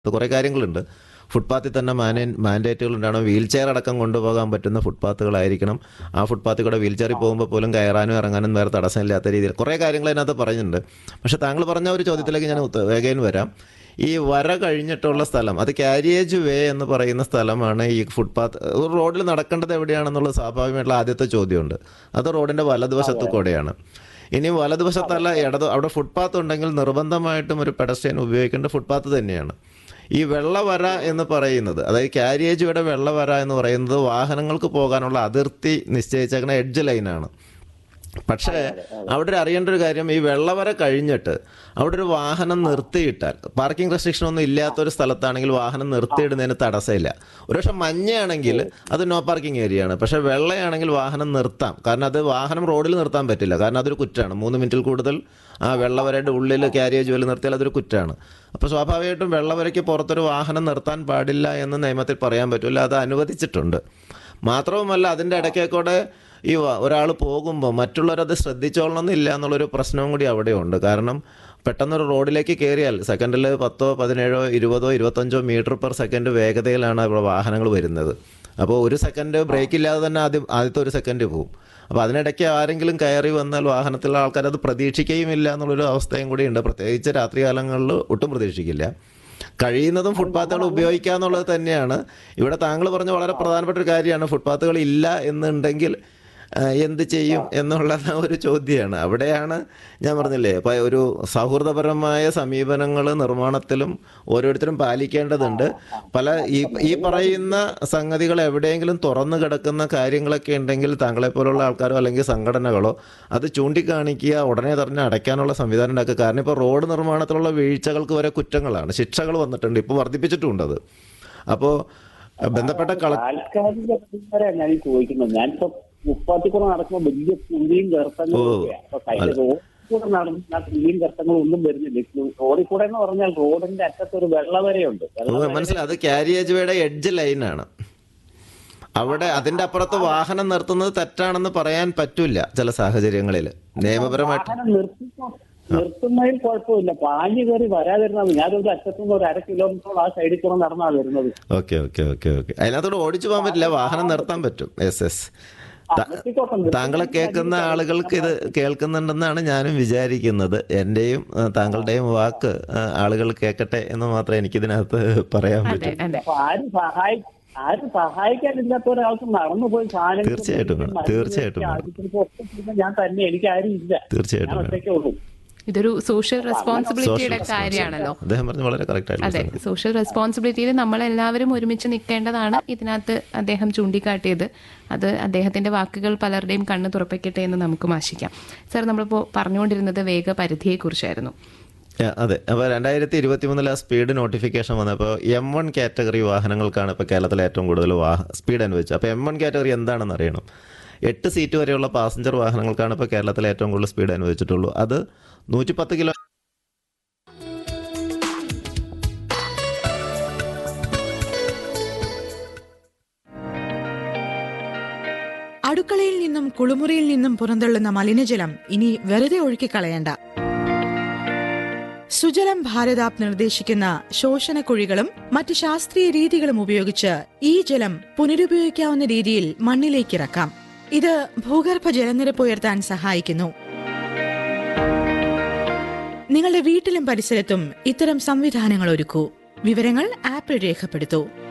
കുറേ കാര്യങ്ങളുണ്ട് ഫുട്പാത്തിൽ തന്നെ മാനേ മാൻഡേറ്റുകൾ ഉണ്ടാവണം വീൽ ചെയർ അടക്കം കൊണ്ടുപോകാൻ പറ്റുന്ന ഫുട്പാത്തുകളായിരിക്കണം ആ ഫുട്പാത്തിൽ കൂടെ വീൽ ചെയറിൽ പോകുമ്പോൾ പോലും കയറാനും ഇറങ്ങാനും വേറെ തടസ്സമില്ലാത്ത രീതിയിൽ കുറേ കാര്യങ്ങൾ അതിനകത്ത് പറയുന്നുണ്ട് പക്ഷേ താങ്കൾ പറഞ്ഞ ഒരു ചോദ്യത്തിലേക്ക് ഞാൻ ഉത്ത- വേഗം വരാം ഈ വര കഴിഞ്ഞിട്ടുള്ള സ്ഥലം അത് കാരിയേജ് വേ എന്ന് പറയുന്ന സ്ഥലമാണ് ഈ ഫുട്പാത്ത് ഒരു റോഡിൽ നടക്കേണ്ടത് എവിടെയാണെന്നുള്ള സ്വാഭാവികമായിട്ടുള്ള ആദ്യത്തെ ചോദ്യമുണ്ട് അത് റോഡിൻ്റെ വലതുവശത്തു കൂടെയാണ് ഇനി വലതുവശത്തല്ല ഇടത് അവിടെ ഫുട്പാത്ത് ഉണ്ടെങ്കിൽ നിർബന്ധമായിട്ടും ഒരു പെഡസ്ട്രിയൻ ഉപയോഗിക്കേണ്ട ഫുട്പാത്ത് തന്നെയാണ് ഈ വെള്ളവര എന്ന് പറയുന്നത് അതായത് കാരിയേജ് വരെ വെള്ളവര എന്ന് പറയുന്നത് വാഹനങ്ങൾക്ക് പോകാനുള്ള അതിർത്തി നിശ്ചയിച്ചേക്കുന്ന എഡ്ജ് ലൈനാണ് പക്ഷേ അവിടെ ഒരു അറിയേണ്ട ഒരു കാര്യം ഈ വെള്ളവര കഴിഞ്ഞിട്ട് അവിടെ ഒരു വാഹനം നിർത്തിയിട്ടാൽ പാർക്കിംഗ് റെസ്ട്രിക്ഷൻ ഒന്നും ഇല്ലാത്ത ഒരു സ്ഥലത്താണെങ്കിൽ വാഹനം നിർത്തിയിടുന്നതിന് തടസ്സമില്ല ഒരു പക്ഷേ മഞ്ഞയാണെങ്കിൽ അത് നോ പാർക്കിംഗ് ഏരിയ ആണ് പക്ഷേ വെള്ളയാണെങ്കിൽ വാഹനം നിർത്താം കാരണം അത് വാഹനം റോഡിൽ നിർത്താൻ പറ്റില്ല കാരണം അതൊരു കുറ്റമാണ് മൂന്ന് മിനിറ്റിൽ കൂടുതൽ ആ വെള്ളവരയുടെ ഉള്ളിൽ ക്യാരിയേജ് വല്ല നിർത്തിയാൽ അതൊരു കുറ്റമാണ് അപ്പോൾ സ്വാഭാവികമായിട്ടും വെള്ളവരയ്ക്ക് പുറത്തൊരു വാഹനം നിർത്താൻ പാടില്ല എന്ന് നിയമത്തിൽ പറയാൻ പറ്റില്ല അത് അനുവദിച്ചിട്ടുണ്ട് മാത്രവുമല്ല അതിൻ്റെ ഇടയ്ക്കേക്കൂടെ ഈ ഒരാൾ പോകുമ്പോൾ മറ്റുള്ളവരത് ശ്രദ്ധിച്ചോളണമെന്നില്ല എന്നുള്ളൊരു പ്രശ്നവും കൂടി അവിടെയുണ്ട് കാരണം പെട്ടെന്നൊരു റോഡിലേക്ക് കയറിയാൽ സെക്കൻഡിൽ പത്തോ പതിനേഴോ ഇരുപതോ ഇരുപത്തഞ്ചോ മീറ്റർ പെർ സെക്കൻഡ് വേഗതയിലാണ് ഇവിടെ വാഹനങ്ങൾ വരുന്നത് അപ്പോൾ ഒരു സെക്കൻഡ് ബ്രേക്ക് ഇല്ലാതെ തന്നെ ആദ്യം ആദ്യത്തെ ഒരു സെക്കൻഡ് പോകും അപ്പോൾ അതിനിടയ്ക്ക് ആരെങ്കിലും കയറി വന്നാൽ വാഹനത്തിലുള്ള ആൾക്കാർ അത് പ്രതീക്ഷിക്കുകയുമില്ല എന്നുള്ളൊരു അവസ്ഥയും കൂടിയുണ്ട് പ്രത്യേകിച്ച് രാത്രികാലങ്ങളിൽ ഒട്ടും പ്രതീക്ഷിക്കില്ല കഴിയുന്നതും ഫുട്പാത്തുകൾ ഉപയോഗിക്കുക എന്നുള്ളത് തന്നെയാണ് ഇവിടെ താങ്കൾ പറഞ്ഞ വളരെ പ്രധാനപ്പെട്ട ഒരു കാര്യമാണ് ഫുട്പാത്തുകൾ ഇല്ല എന്നുണ്ടെങ്കിൽ ആ, എന്ത് ചെയ്യും എന്നുള്ള ഒരു ചോദ്യമാണ് അവിടെയാണ് ഞാൻ പറഞ്ഞില്ലേ അപ്പോൾ ഒരു സൗഹൃദപരമായ സമീപനങ്ങൾ നിർമ്മാണത്തിലും ഓരോരുത്തരും പാലിക്കേണ്ടതുണ്ട് പല ഈ ഈ പറയുന്ന സംഗതികൾ എവിടെയെങ്കിലും തുറന്നു കിടക്കുന്ന കാര്യങ്ങളൊക്കെ ഉണ്ടെങ്കിൽ താങ്കളെ പോലുള്ള ആൾക്കാരോ അല്ലെങ്കിൽ സംഘടനകളോ അത് ചൂണ്ടിക്കാണിക്കുക ഉടനെ തന്നെ അടയ്ക്കാനുള്ള സംവിധാനം ഉണ്ടാക്കുക കാരണം ഇപ്പോൾ റോഡ് നിർമ്മാണത്തിലുള്ള വീഴ്ചകൾക്ക് വരെ കുറ്റങ്ങളാണ് ശിക്ഷകൾ വന്നിട്ടുണ്ട് ഇപ്പോൾ വർദ്ധിപ്പിച്ചിട്ടുണ്ട് അത് അപ്പോൾ ബന്ധപ്പെട്ട കള താൽക്കാലിക പരിഹാരമാണ് ഞാൻ ഈ ചോദിക്കുന്നത് ഞാനിപ്പോ മുപ്പാത്തിക്കുറ നടക്കുമ്പോൾ വലിയ കുഴിയും ഗർത്തങ്ങളും ഓ, ഒക്കെയാ. അപ്പൊ കഴിഞ്ഞ റോഡിൽ കൂടെ നടന്ന ആ കുഴിയും ഗർത്തങ്ങളും ഒന്നും വരുന്നില്ല ഈ റോഡിൽ കൂടെ എന്ന് പറഞ്ഞാൽ റോഡിന്റെ അറ്റത്ത് ഒരു വെള്ളവരയുണ്ട് ഓ, മനസ്സിലായി അത് കാരിയേജ് വേയുടെ എഡ്ജ് ലൈനാണ് അവിടെ അതിന്റെ അപ്പുറത്ത് വാഹനം നിർത്തുന്നത് തെറ്റാണെന്ന് പറയാൻ പറ്റൂല ചില സാഹചര്യങ്ങളിൽ നിയമപരമായിട്ട് വാഹനം നിർത്തിക്കോ നിർത്തുന്നതിൽ കുഴപ്പമില്ല പാഞ്ഞു കയറി വരാതിരുന്നത് ഞാനൊരു അറ്റത്തുനിന്ന് ഒരു അര കിലോമീറ്ററോളം ആ സൈഡിൽ കൂടെ നടന്നാ വരുന്നത് ഓക്കെ ഓക്കെ ഓക്കെ ഓക്കെ അതിനകത്തോട് ഓടിച്ചു പോകാൻ പറ്റില്ല വാഹനം നിർത്താൻ പറ്റും എസ് എസ് നിർത്തിക്കോട്ടെ, നിർത്തി താങ്കളെ കേൾക്കുന്ന ആളുകൾക്ക് ഇത് കേൾക്കുന്നുണ്ടെന്നാണ് ഞാനും വിചാരിക്കുന്നത് എൻ്റെയും ആ, താങ്കളുടെയും വാക്ക് ആ, ആളുകൾ കേൾക്കട്ടെ എന്ന് മാത്രമേ എനിക്കിതിനകത്ത് പറയാൻ പറ്റൂ അതെ അതെ അപ്പൊ ആരും സഹായി ആരും സഹായിക്കാനില്ലാത്ത ഒരാൾക്ക് നടന്നു പോയി സാധനം തീർച്ചയായിട്ടും വേണം, തീർച്ചയായിട്ടും വേണം. ഞാൻ തന്നെ എനിക്ക് ആരും ഇല്ല തീർച്ചയായിട്ടും ഞാൻ വേണം. ഒറ്റയ്ക്കേ ഉള്ളൂ ഇതൊരു സോഷ്യൽ റെസ്പോൺസിബിലിറ്റിയുടെ Social കാര്യമാണല്ലോ അദ്ദേഹം പറഞ്ഞ വളരെ കറക്റ്റ് ആയിട്ടുള്ള അതെ സംഗതി. സോഷ്യൽ റെസ്പോൺസിബിലിറ്റിയിൽ നമ്മളെല്ലാവരും ഒരുമിച്ച് നിൽക്കേണ്ടതാണ് ഇതിനകത്ത് അദ്ദേഹം ചൂണ്ടിക്കാട്ടിയത് അത് അദ്ദേഹത്തിന്റെ വാക്കുകൾ പലരുടെയും കണ്ണ് തുറപ്പിക്കട്ടെ എന്ന് നമുക്കും ആശിക്കാം സാർ നമ്മളിപ്പോൾ പറഞ്ഞുകൊണ്ടിരുന്നത് വേഗപരിധിയെക്കുറിച്ചായിരുന്നു ആ, അതെ അപ്പോൾ രണ്ടായിരത്തി ഇരുപത്തി മൂന്നിൽ ആ സ്പീഡ് നോട്ടിഫിക്കേഷൻ വന്നപ്പോൾ എം വൺ കാറ്റഗറി വാഹനങ്ങൾക്കാണ് ഇപ്പോൾ കേരളത്തിൽ ഏറ്റവും കൂടുതൽ വാഹ സ്പീഡ് അനുവദിച്ചത് അപ്പോൾ എം വൺ കാറ്റഗറി എന്താണെന്ന് അറിയണം എട്ട് സീറ്റ് വരെയുള്ള പാസഞ്ചർ വാഹനങ്ങൾക്കാണ് ഇപ്പോൾ കേരളത്തിൽ ഏറ്റവും കൂടുതൽ സ്പീഡ് അനുവദിച്ചിട്ടുള്ളൂ അത് നൂറ്റി പത്ത് കിലോ അടുക്കളയിൽ നിന്നും കുളിമുറിയിൽ നിന്നും പുറന്തള്ളുന്ന മലിനജലം ഇനി വെറുതെ ഒഴുക്കിക്കളയണ്ട സുജലം ഭാരതാപ് നിർദ്ദേശിക്കുന്ന ശോഷണക്കുഴികളും മറ്റ് ശാസ്ത്രീയ രീതികളും ഉപയോഗിച്ച് ഈ ജലം പുനരുപയോഗിക്കാവുന്ന രീതിയിൽ മണ്ണിലേക്ക് ഇറക്കാം ഇത് ഭൂഗർഭ ജലനിരപ്പ് ഉയർത്താൻ സഹായിക്കുന്നു നിങ്ങളുടെ വീട്ടിലും പരിസരത്തും ഇത്തരം സംവിധാനങ്ങൾ ഒരുക്കൂ വിവരങ്ങൾ ആപ്പിൽ രേഖപ്പെടുത്തൂ